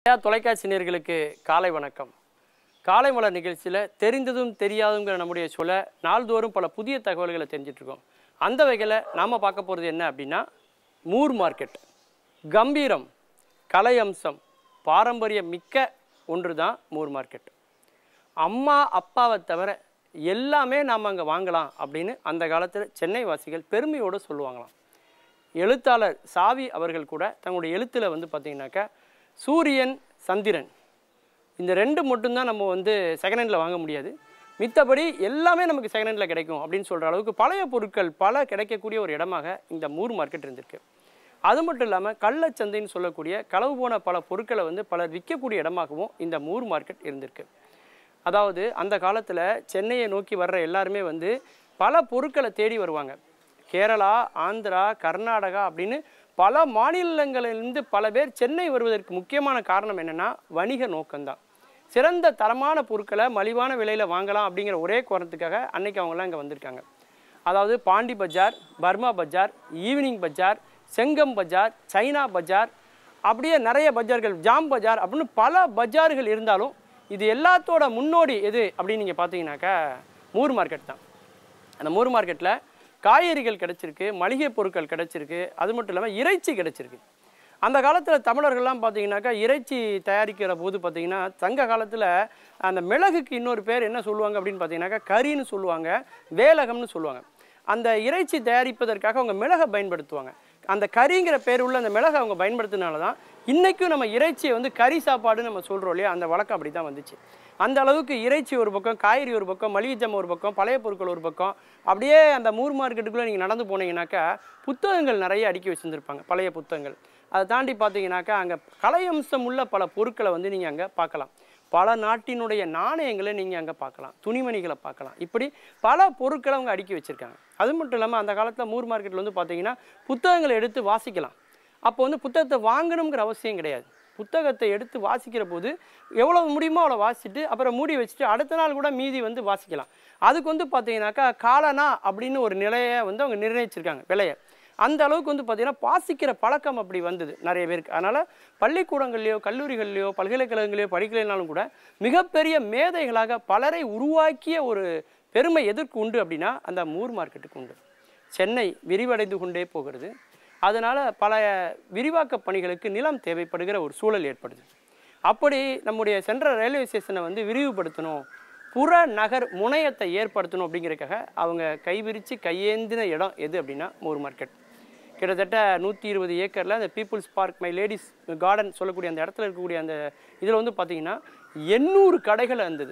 ஐயா தொலைக்காட்சி நேயர்களுக்கு காலை வணக்கம் காலை மலர் நிகழ்ச்சியில் தெரிந்ததும் தெரியாதுங்கிற நம்முடைய சொல்ல நாள்தோறும் பல புதிய தகவல்களை தெரிஞ்சிட்டு இருக்கோம் அந்த வகையில் நாம் பார்க்க போகிறது என்ன அப்படின்னா மூர் மார்க்கெட் கம்பீரம் கலை அம்சம் பாரம்பரியம் மிக்க ஒன்று தான் மூர் மார்க்கெட் அம்மா அப்பாவை தவிர எல்லாமே நாம் அங்கே வாங்கலாம் அப்படின்னு அந்த காலத்தில் சென்னை வாசிகள் பெருமையோடு சொல்லுவாங்களாம் எழுத்தாளர் சாவி அவர்கள் கூட தங்களுடைய எழுத்தில் வந்து பார்த்தீங்கன்னாக்கா சூரியன் சந்திரன் இந்த ரெண்டு மட்டும்தான் நம்ம வந்து செகண்ட் ஹேண்டில் வாங்க முடியாது மித்தபடி எல்லாமே நமக்கு செகண்ட் ஹேண்டில் கிடைக்கும் அப்படின்னு சொல்கிற அளவுக்கு பழைய பொருட்கள் பல கிடைக்கக்கூடிய ஒரு இடமாக இந்த மூர் மார்க்கெட் இருந்திருக்கு அது மட்டும் இல்லாமல் கள்ளச்சந்தைன்னு சொல்லக்கூடிய களவு போன பல பொருட்களை வந்து பலர் விற்கக்கூடிய இடமாகவும் இந்த மூர் மார்க்கெட் இருந்திருக்கு அதாவது அந்த காலத்தில் சென்னையை நோக்கி வர்ற எல்லாருமே வந்து பல பொருட்களை தேடி வருவாங்க கேரளா ஆந்திரா கர்நாடகா அப்படின்னு பல மாநிலங்களிலிருந்து பல பேர் சென்னை வருவதற்கு முக்கியமான காரணம் என்னென்னா வணிக நோக்கம்தான் சிறந்த தரமான பொருட்களை மலிவான விலையில் வாங்கலாம் அப்படிங்கிற ஒரே காரணத்துக்காக அன்னைக்கு அவங்கெல்லாம் இங்கே வந்திருக்காங்க அதாவது Pondy Bazaar Burma Bazaar evening Bazaar Sengam Bazaar China Bazaar அப்படியே நிறைய பஜார்கள் ஜாம் பஜார் அப்படின்னு பல பஜார்கள் இருந்தாலும் இது எல்லாத்தோட முன்னோடி எது அப்படின்னு நீங்கள் பார்த்தீங்கன்னாக்கா மூர் மார்க்கெட் தான் அந்த மூர் மார்க்கெட்டில் காய்கறிகள் கிடச்சிருக்கு மளிகை பொருட்கள் கிடச்சிருக்கு அது மட்டும் இல்லாமல் இறைச்சி கிடச்சிருக்கு அந்த காலத்தில் தமிழர்கள்லாம் பார்த்தீங்கன்னாக்கா இறைச்சி தயாரிக்கிற போது பார்த்தீங்கன்னா சங்க காலத்தில் அந்த மிளகுக்கு இன்னொரு பேர் என்ன சொல்லுவாங்க அப்படின்னு பார்த்தீங்கன்னாக்கா கறின்னு சொல்லுவாங்க வேலகம்னு சொல்லுவாங்க அந்த இறைச்சி தயாரிப்பதற்காக அவங்க மிளகை பயன்படுத்துவாங்க அந்த கறிங்கிற பேர் உள்ள அந்த மிளகை அவங்க பயன்படுத்தினால தான் இன்றைக்கும் நம்ம இறைச்சியை வந்து கறி சாப்பாடுன்னு நம்ம சொல்கிறோம் இல்லையா அந்த வழக்கம் அப்படி தான் வந்துச்சு அந்த அளவுக்கு இறைச்சி ஒரு பக்கம் காய்கறி ஒரு பக்கம் மளிகை ஜாமான் ஒரு பக்கம் பழைய பொருட்கள் ஒரு பக்கம் அப்படியே அந்த மூர் மார்க்கெட்டுக்குள்ளே நீங்கள் நடந்து போனீங்கன்னாக்கா புத்தகங்கள் நிறைய அடுக்கி வச்சுருந்துருப்பாங்க பழைய புத்தகங்கள் அதை தாண்டி பார்த்தீங்கன்னாக்கா அங்கே கலை அம்சம் உள்ள பல பொருட்களை வந்து நீங்கள் அங்கே பார்க்கலாம் பல நாட்டினுடைய நாணயங்களை நீங்கள் அங்கே பார்க்கலாம் துணிமணிகளை பார்க்கலாம் இப்படி பல பொருட்களை அவங்க அடுக்கி வச்சுருக்காங்க அது மட்டும் இல்லாமல் அந்த காலத்தில் மூர் மார்க்கெட்டில் வந்து பார்த்தீங்கன்னா புத்தகங்களை எடுத்து வாசிக்கலாம் அப்போ வந்து புத்தகத்தை வாங்கணுங்கிற அவசியம் கிடையாது புத்தகத்தை எடுத்து வாசிக்கிற போது எவ்வளோ முடியுமோ அவ்வளோ வாசிச்சுட்டு அப்புறம் மூடி வச்சுட்டு அடுத்த நாள் கூட மீதி வந்து வாசிக்கலாம் அதுக்கு வந்து பார்த்தீங்கன்னாக்கா காலனா அப்படின்னு ஒரு நிலையை வந்து அவங்க நிர்ணயிச்சிருக்காங்க விலையை அந்த அளவுக்கு வந்து பார்த்தீங்கன்னா வாசிக்கிற பழக்கம் அப்படி வந்தது நிறைய பேருக்கு அதனால் பள்ளிக்கூடங்கள்லையோ கல்லூரிகள்லையோ பல்கலைக்கழகங்களையோ படிக்கலைனாலும் கூட மிகப்பெரிய மேதைகளாக பலரை உருவாக்கிய ஒரு பெருமை எதற்கு உண்டு அப்படின்னா அந்த மூர் மார்க்கெட்டுக்கு உண்டு சென்னை விரிவடைந்து கொண்டே போகிறது அதனால் பல விரிவாக்க பணிகளுக்கு நிலம் தேவைப்படுகிற ஒரு சூழல் ஏற்படுது அப்படி நம்முடைய சென்ட்ரல் ரயில்வே ஸ்டேஷனை வந்து விரிவுபடுத்தணும் புற நகர் முனையத்தை ஏற்படுத்தணும் அப்படிங்கிறதுக்காக அவங்க கைவிரித்து கையேந்தின இடம் எது அப்படின்னா மூர் மார்க்கெட் கிட்டத்தட்ட நூற்றி இருபது ஏக்கரில் அந்த people's park my ladies garden சொல்லக்கூடிய அந்த இடத்துல இருக்கக்கூடிய அந்த இதில் வந்து பார்த்தீங்கன்னா எண்ணூறு கடைகள் இருந்தது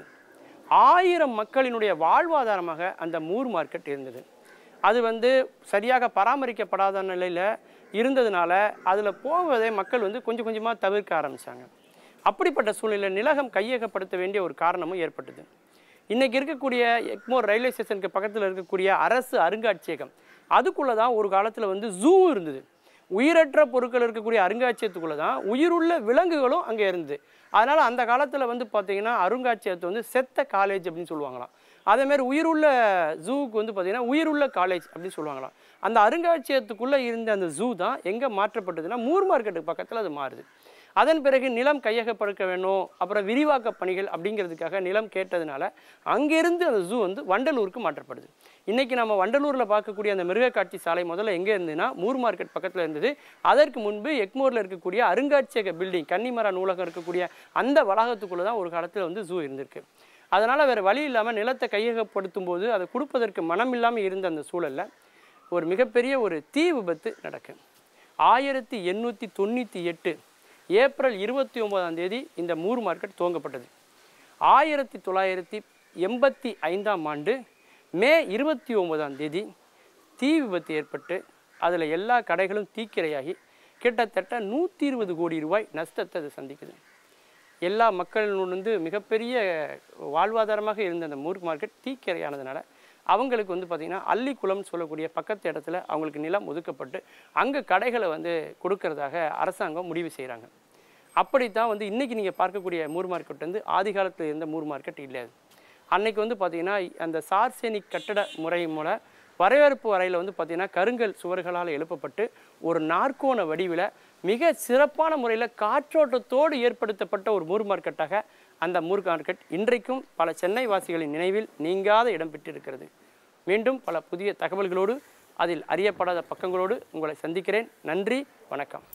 ஆயிரம் மக்களினுடைய வாழ்வாதாரமாக அந்த மூர் மார்க்கெட் இருந்தது அது வந்து சரியாக பராமரிக்கப்படாத நிலையில் இருந்ததுனால அதில் போவதை மக்கள் வந்து கொஞ்சம் கொஞ்சமாக தவிர்க்க ஆரம்பித்தாங்க அப்படிப்பட்ட சூழ்நிலையில் நிலகம் கையகப்படுத்த வேண்டிய ஒரு காரணமும் ஏற்பட்டது இன்றைக்கி இருக்கக்கூடிய எக்மோர் ரயில்வே ஸ்டேஷனுக்கு பக்கத்தில் இருக்கக்கூடிய அரசு அருங்காட்சியகம் அதுக்குள்ளே தான் ஒரு காலத்தில் வந்து ஜூ இருந்தது உயிரற்ற பொருட்கள் இருக்கக்கூடிய அருங்காட்சியகத்துக்குள்ளே தான் உயிருள்ள விலங்குகளும் அங்கே இருந்தது அதனால் அந்த காலத்தில் வந்து பார்த்திங்கன்னா அருங்காட்சியகத்தை வந்து செத்த காலேஜ் அப்படின்னு சொல்லுவாங்களாம் அதேமாதிரி உயிருள்ள ஜூவுக்கு வந்து பார்த்திங்கன்னா உயிருள்ள காலேஜ் அப்படின்னு சொல்லுவாங்களாம் அந்த அருங்காட்சியகத்துக்குள்ளே இருந்த அந்த ஜூ தான் எங்கே மாற்றப்பட்டதுன்னா மூர் மார்க்கெட்டுக்கு பக்கத்தில் அது மாறுது அதன் பிறகு நிலம் கையகப்படுத்த வேணும் அப்புறம் விரிவாக்க பணிகள் அப்படிங்கிறதுக்காக நிலம் கேட்டதுனால அங்கேருந்து அந்த ஜூ வந்து வண்டலூருக்கு மாற்றப்படுது இன்றைக்கி நம்ம வண்டலூரில் பார்க்கக்கூடிய அந்த மிருகக்காட்சி சாலை முதல்ல எங்கே இருந்ததுன்னா மூர் மார்க்கெட் பக்கத்தில் இருந்தது அதற்கு முன்பு எக்மோரில் இருக்கக்கூடிய அருங்காட்சியக பில்டிங் கன்னிமரா நூலகம் இருக்கக்கூடிய அந்த வளாகத்துக்குள்ளே தான் ஒரு காலத்தில் வந்து ஜூ இருந்திருக்கு அதனால் வேறு வழி இல்லாமல் நிலத்தை கையகப்படுத்தும் போது அதை கொடுப்பதற்கு மனம் இல்லாமல் இருந்த அந்த சூழலில் ஒரு மிகப்பெரிய ஒரு தீ விபத்து நடக்கும் ஆயிரத்தி எண்ணூற்றி தொண்ணூற்றி எட்டு ஏப்ரல் இருபத்தி ஒன்பதாம் தேதி இந்த மூர் மார்க்கெட் துவங்கப்பட்டது ஆயிரத்தி தொள்ளாயிரத்தி எண்பத்தி ஐந்தாம் ஆண்டு மே இருபத்தி ஒன்பதாம் தேதி தீ விபத்து ஏற்பட்டு அதில் எல்லா கடைகளும் தீக்கிரையாகி கிட்டத்தட்ட நூற்றி இருபது கோடி ரூபாய் நஷ்டத்தை அது சந்திக்குது எல்லா மக்களிலிருந்து மிகப்பெரிய வாழ்வாதாரமாக இருந்த அந்த மூர் மார்க்கெட் தீக்கிரையானதுனால அவங்களுக்கு வந்து பார்த்திங்கன்னா அள்ளிக்குளம்னு சொல்லக்கூடிய பக்கத்து இடத்துல அவங்களுக்கு நிலம் ஒதுக்கப்பட்டு அங்கே கடைகளை வந்து கொடுக்கறதாக அரசாங்கம் முடிவு செய்கிறாங்க அப்படித்தான் வந்து இன்றைக்கி நீங்கள் பார்க்கக்கூடிய மூர் மார்க்கெட் வந்து ஆதி காலத்தில் இருந்த மூர் மார்க்கெட் இல்லை அது அன்னைக்கு வந்து பார்த்திங்கன்னா அந்த சார்சேனிக் கட்டட முறை மூலம் வரவேற்பு அறையில் வந்து பார்த்திங்கன்னா கருங்கல் சுவர்களால் எழுப்பப்பட்டு ஒரு நாற்கோண வடிவில் மிக சிறப்பான முறையில் காற்றோட்டத்தோடு ஏற்படுத்தப்பட்ட ஒரு மூர் மார்க்கெட்டாக அந்த மூர் மார்க்கெட் இன்றைக்கும் பல சென்னை வாசிகளின் நினைவில் நீங்காத இடம் பெற்றிருக்கிறது மீண்டும் பல புதிய தகவல்களோடு அதில் அறியப்படாத பக்கங்களோடு உங்களை சந்திக்கிறேன் நன்றி வணக்கம்